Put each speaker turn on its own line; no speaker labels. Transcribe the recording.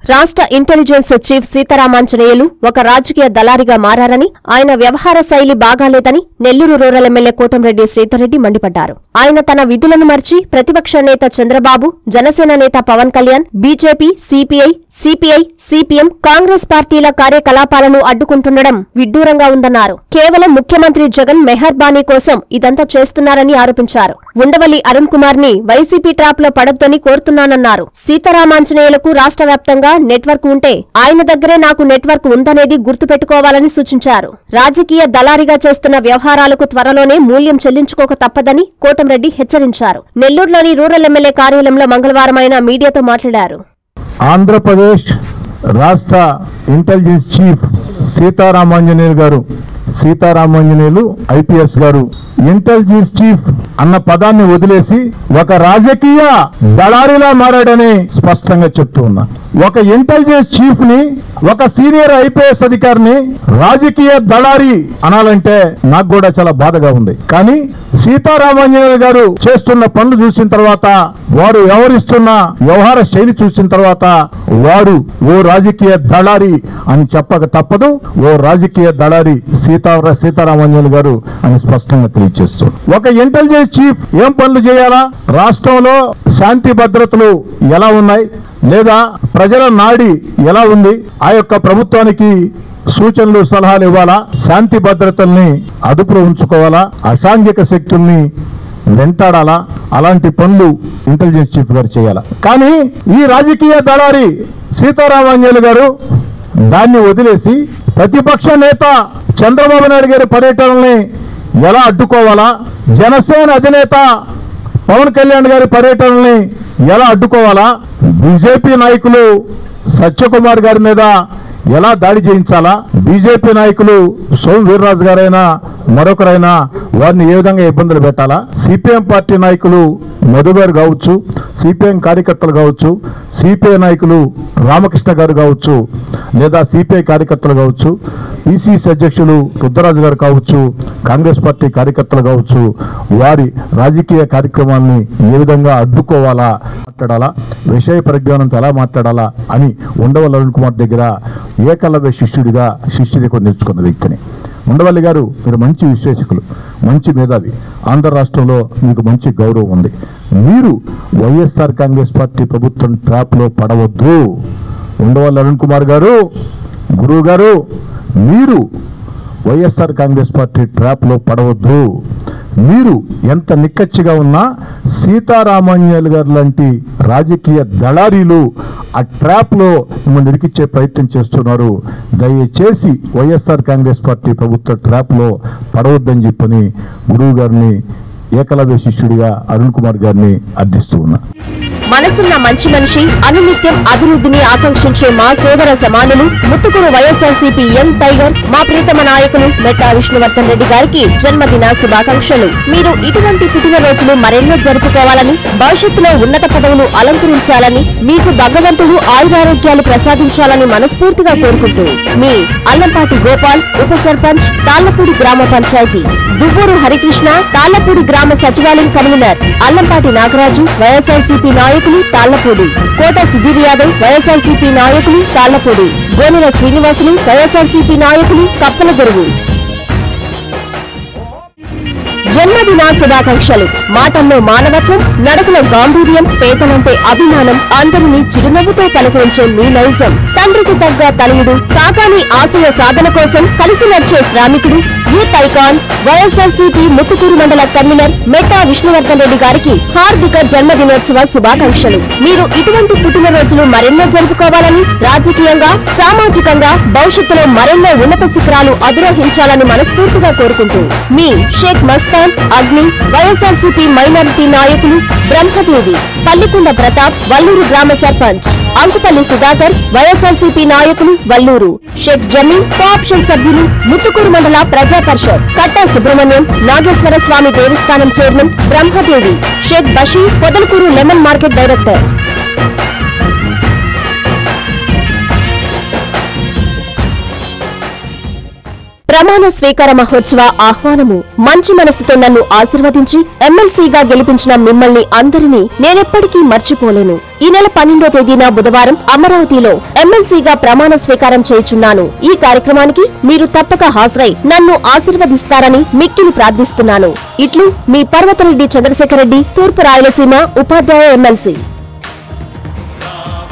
రాష్ట్ర intelligence chief Sitaramanjaneyulu ఒక రాజకీయ దళారిగా మారారని ఆయన వ్యవహార శైలి బాగాలేదని నెల్లూరు రూరల్ ఎమ్మెల్యే కోటంరెడ్డి శ్రీధర్రెడ్డి మండిపడ్డారు ఆయన తన విధులను మర్చి ప్రతిపక్ష నేత చంద్రబాబు జనసేన నేత Pawan Kalyan BJP CPI CPI CPM Congress పార్టీల కార్యకలాపాలను అడ్డుకుంటుండడం విడ్డూరంగా ఉందన్నారు కేవలం ముఖ్యమంత్రి జగన్ మెహర్బానీ కోసం ఇదంతా చేస్తున్నారని ఆరోపించారు ఉండవల్లి అరుణ్ కుమార్ ని వైసీపీ ట్రాప్ లో పడొద్దని కోరుతున్నానన్నారు సీతారామాంజనేయులకు రాష్ట్ర వ్యాప్తంగా నెట్వర్క్ ఉంటే ఆయన దగ్గరే నాకు నెట్వర్క్ ఉందనేది గుర్తుపెట్టుకోవాలని సూచించారు రాజకీయ దళారిగా చేస్తున్న వ్యవహారాలకు త్వరలోనే మూల్యం చెల్లించుకోక తప్పదని కోటంరెడ్డి హెచ్చరించారు నెల్లూరులోని రూరల్ ఎమ్మెల్యే కార్యాలయంలో మంగళవారం ఆయన మీడియాతో మాట్లాడారు
ఆంధ్రప్రదేశ్ రాష్ట్ర intelligence chief Seetharamanjaneyulu garu Seetharamanjaneyulu IPS garu intelligence chief అన్న పదాన్ని వదిలేసి ఒక రాజకీయ దళారిలా మారాడని స్పష్టంగా చెప్తూ ఉన్నా ఒక ఇంటెలిజెన్స్ చీఫ్ ని ఒక సీనియర్ ఐపీఎస్ అధికారిని రాజకీయ దళారి అనాలంటే నాకు కూడా చాలా బాధగా ఉంది కానీ సీతారామాంజనేయులు గారు చేస్తున్న పనులు చూసిన తర్వాత వారు వ్యవహరిస్తున్న వ్యవహార శైలి చూసిన తర్వాత వారు ఓ రాజకీయ దళారి అని చెప్పక తప్పదు ఓ రాజకీయ దళారి సీతా సీతారామాంజనేయులు గారు అని స్పష్టంగా తెలియజేస్తుంది ఒక ఇంటెలిజెన్స్ చీఫ్ ఏం పనులు చేయాలా రాష్ట్రంలో శాంతి భద్రతలు ఎలా ఉన్నాయి లేదా ప్రజల నాడి ఎలా ఉంది ఆ యొక్క ప్రభుత్వానికి సూచనలు సలహాలు ఇవ్వాలా శాంతి భద్రతల్ని అదుపులో ఉంచుకోవాలా అసాంఘిక శక్తుల్ని వెంటాడాలా అలాంటి పనులు ఇంటెలిజెన్స్ చీఫ్ గారు చేయాలా కానీ ఈ రాజకీయ దళారి సీతారామాంజనేయులు గారు దాన్ని వదిలేసి ప్రతిపక్ష నేత చంద్రబాబు నాయుడు గారి పర్యటనల్ని ఎలా అడ్డుకోవాలా జనసేన అధినేత పవన్ కళ్యాణ్ గారి పర్యటనల్ని ఎలా అడ్డుకోవాలా బీజేపీ నాయకులు సత్యకుమార్ గారి మీద ఎలా దాడి చేయించాలా బీజేపీ నాయకులు సోమ్ వీర్రాజు గారైనా మరొకరైనా వారిని ఏ విధంగా ఇబ్బందులు పెట్టాలా సిపిఎం పార్టీ నాయకులు మధు గారు కావచ్చు సిపిఎం కార్యకర్తలు కావచ్చు సిపిఐ నాయకులు రామకృష్ణ గారు కావచ్చు లేదా సిపిఐ కార్యకర్తలు కావచ్చు పిసిసి అధ్యక్షులు రుద్రరాజు గారు కావచ్చు కాంగ్రెస్ పార్టీ కార్యకర్తలు కావచ్చు వారి రాజకీయ కార్యక్రమాల్ని ఏ విధంగా అడ్డుకోవాలా మాట్లాడాలా విషయ పరిజ్ఞానంతో ఎలా మాట్లాడాలా అని ఉండవల్లి అరుణ్ కుమార్ దగ్గర ఏకలవ్య శిష్యుడిగా శిష్యుడిగా నేర్చుకున్న వ్యక్తిని ఉండవల్లి గారు మీరు మంచి విశ్లేషకులు మంచి మేధావి ఆంధ్ర రాష్ట్రంలో మీకు మంచి గౌరవం ఉంది మీరు వైఎస్ఆర్ కాంగ్రెస్ పార్టీ ప్రభుత్వం ట్రాప్లో పడవద్దు ఉండవల్లి అరుణ్ కుమార్ గారు గురువు గారు మీరు వైఎస్ఆర్ కాంగ్రెస్ పార్టీ ట్రాప్లో పడవద్దు మీరు ఎంత నిక్కచ్చిగా ఉన్నా సీతారామాన్యాలు గారు లాంటి రాజకీయ దళారీలు ఆ ట్రాప్లో మిమ్మల్ని ఇరికిచ్చే ప్రయత్నం చేస్తున్నారు దయచేసి వైఎస్ఆర్ కాంగ్రెస్ పార్టీ ప్రభుత్వ ట్రాప్లో పడవద్దని చెప్పని గురువు గారిని ఏకలవ్య శిష్యుడిగా అరుణ్ కుమార్ గారిని అర్థిస్తూ ఉన్నా
మనసున్న మంచి మనిషి అనునిత్యం అభివృద్ధిని ఆకాంక్షించే మా సోదర సమానులు ముత్తుకూరు వైఎస్ఆర్సీపీ ఎం టైగర్ మా ప్రీతమ నాయకులు మెట్టా విష్ణువర్ధన్ రెడ్డి గారికి జన్మదిన శుభాకాంక్షలు మీరు ఇటువంటి పుట్టినరోజులు మరెన్నో జరుపుకోవాలని భవిష్యత్తులో ఉన్నత పదవులు అలంకరించాలని మీకు భగవంతుడు ఆయురారోగ్యాలు ప్రసాదించాలని మనస్ఫూర్తిగా కోరుకుంటూ మీ అల్లంపాటి గోపాల్ ఉప సర్పంచ్ తాళ్లపూడి గ్రామ పంచాయతీ దువ్వూరు హరికృష్ణ తాళ్లపూడి గ్రామ సచివాలయం కన్వీనర్ అల్లంపాటి నాగరాజు వైఎస్ఆర్సీపీ నాయకులు తాళ్లపూడి కోట సుధీర్ యాదవ్ వైఎస్ఆర్సీపీ నాయకులు తాళ్లపూడి గోనెల శ్రీనివాసులు వైఎస్ఆర్సీపీ నాయకులు కప్పల గురువు జన్మదిన శుభాకాంక్షలు మాటల్లో మానవత్వం నడకలో గాంభీర్యం పేదలంటే అభిమానం అందరినీ చిరునవ్వుతో పలకరించే మీ నైజం తండ్రికి తగ్గ తనయుడు కాకాని ఆశయ సాధన కోసం కలిసి నడిచే శ్రామికుడు యూత్ ఐకాన్ వైఎస్ఆర్సీపీ ముత్తుకూరు మండల కన్వీనర్ మెట్టా విష్ణువర్ధన్ రెడ్డి గారికి హార్దిక జన్మదినోత్సవ శుభాకాంక్షలు మీరు ఇటువంటి పుట్టినరోజులు మరెన్నో జరుపుకోవాలని రాజకీయంగా సామాజికంగా భవిష్యత్తులో మరెన్నో ఉన్నత శిఖరాలు అధిరోహించాలని మనస్ఫూర్తిగా కోరుకుంటూ మీ షేక్ మస్తాన్ అగ్ని వైఎస్ఆర్సీపీ మైనారిటీ నాయకులు బ్రహ్మదేవి పల్లికొండ ప్రతాప్ వల్లూరు గ్రామ సర్పంచ్ అంకుపల్లి సుధాకర్ వైఎస్ఆర్సీపీ నాయకులు వల్లూరు షేక్ జమీన్ కోఆప్షన్ సభ్యులు ముత్తుకూరు మండల ప్రజా పరిషత్ కట్టా సుబ్రహ్మణ్యం నాగేశ్వర స్వామి దేవస్థానం chairman Brahmadevi Sheikh Basheer Podalakuru lemon market director ప్రమాణ స్వీకార మహోత్సవ ఆహ్వానము మంచి మనసుతో నన్ను ఆశీర్వదించి ఎమ్మెల్సీగా గెలిపించిన మిమ్మల్ని అందరినీ నేనెప్పటికీ మర్చిపోలేను ఈ నెల పన్నెండో తేదీన బుధవారం అమరావతిలో ఎమ్మెల్సీగా ప్రమాణ స్వీకారం చేయుచున్నాను ఈ కార్యక్రమానికి మీరు తప్పక హాజరై నన్ను ఆశీర్వదిస్తారని మిక్కిలి ప్రార్థిస్తున్నాను ఇట్లు మీ పర్వతరెడ్డి చంద్రశేఖర్ రెడ్డి తూర్పు రాయలసీమ ఉపాధ్యాయ ఎమ్మెల్సీ